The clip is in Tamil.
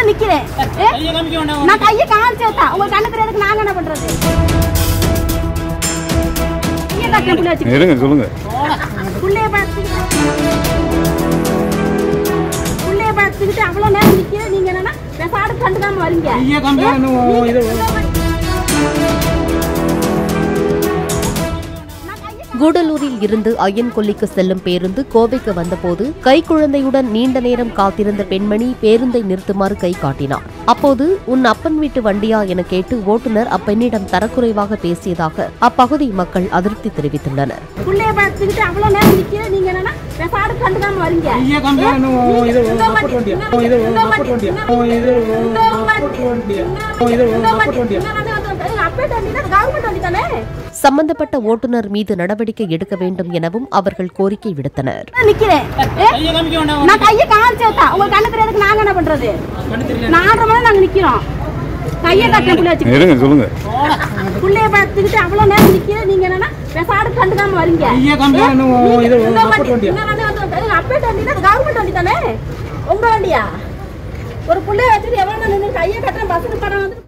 நேரம் நிக்கிறேன் ஏ? நான் கையை காமிச்சேன் உங்க கண்ணு தெரியாதுக்கு நாங்க என்ன பண்றது கையை காட்டுறேன் புள்ளை வச்சுக்கிட்டு. இருங்க சொல்லுங்க புள்ளைய பார்த்துக்கிட்டு புள்ளைய பார்த்துக்கிட்டு அவ்வளவு நேரம் நிக்கிறேன் நீங்க என்னன்னா பெசாடு கண்டுக்காம வரீங்க ஐயா, கம்பி ஏ? வேணும். நீங்க இது நான் கையை கூடலூரில் இருந்து அய்யன்கொல்லிக்கு செல்லும் பேருந்து கோவைக்கு வந்தபோது கைக்குழந்தையுடன் நீண்ட நேரம் காத்திருந்த பெண்மணி பேருந்தை நிறுத்துமாறு கை காட்டினார் அப்போது உன் அப்பன் வீட்டு வண்டியா என கேட்டு ஓட்டுநர் அப்பெண்ணிடம் தரக்குறைவாக பேசியதாக அப்பகுதி மக்கள் அதிருப்தி தெரிவித்துள்ளனர் புள்ளைய பார்த்துக்கிட்டு அவ்வளவு நேரம் நிக்கிறேன் நீங்க என்னன்னா பெசாடு கண்டுக்காம வரீங்க ஐயா, கம்பி ஏ? வேணும். நீங்க இது இந்த நாற்பத்தி வண்டி, வண்டியா? இந்த இது இந்த நாற்பத்தி வண்டி, வண்டியா? இந்த இது இந்த நாற்பத்தி வண்டி, வண்டியா? இந்த இது இந்த நாற்பத்தி வண்டி, வண்டியா? இந்த வண்டி, இந்த அப்பேட் வண்டி தான் கவர்மெண்ட் வண்டி தானே சம்பந்தப்பட்ட ஓட்டுநர் மீது நடவடிக்கை எடுக்க வேண்டும் எனவும் அவர்கள் கோரிக்கை விடுத்தனர் நான் நிக்கிறேன் ஏ? நான் கையை காமிச்சேன் உங்க கண்ணு தெரியாதுக்கு நாங்க என்ன பண்றது நாலரை மணி நாங்க நிக்கிறோம் கையை காட்டுறேன் புள்ளை வச்சுக்கிட்டு இருங்க சொல்லுங்க புள்ளைய பார்த்துக்கிட்டு அவ்வளவு நேரம் நிக்கிறேன் நீங்க என்னன்னா பெசாடு கண்டுக்காம வரீங்க ஐயா, கம்பி ஏ? வேணும். நீங்க இது இந்த நாற்பத்தி வண்டி, வண்டியா? இந்த வண்டி வந்து அப்பேட் வண்டி தான் கவர்மெண்ட் வண்டி தானே உங்க வண்டியா ஒரு புள்ளைய வச்சுட்டு எவ்வளவு நேரம் நின்னு கையை கட்டுறேன் பஸ்ஸுக்கு படம் வந்து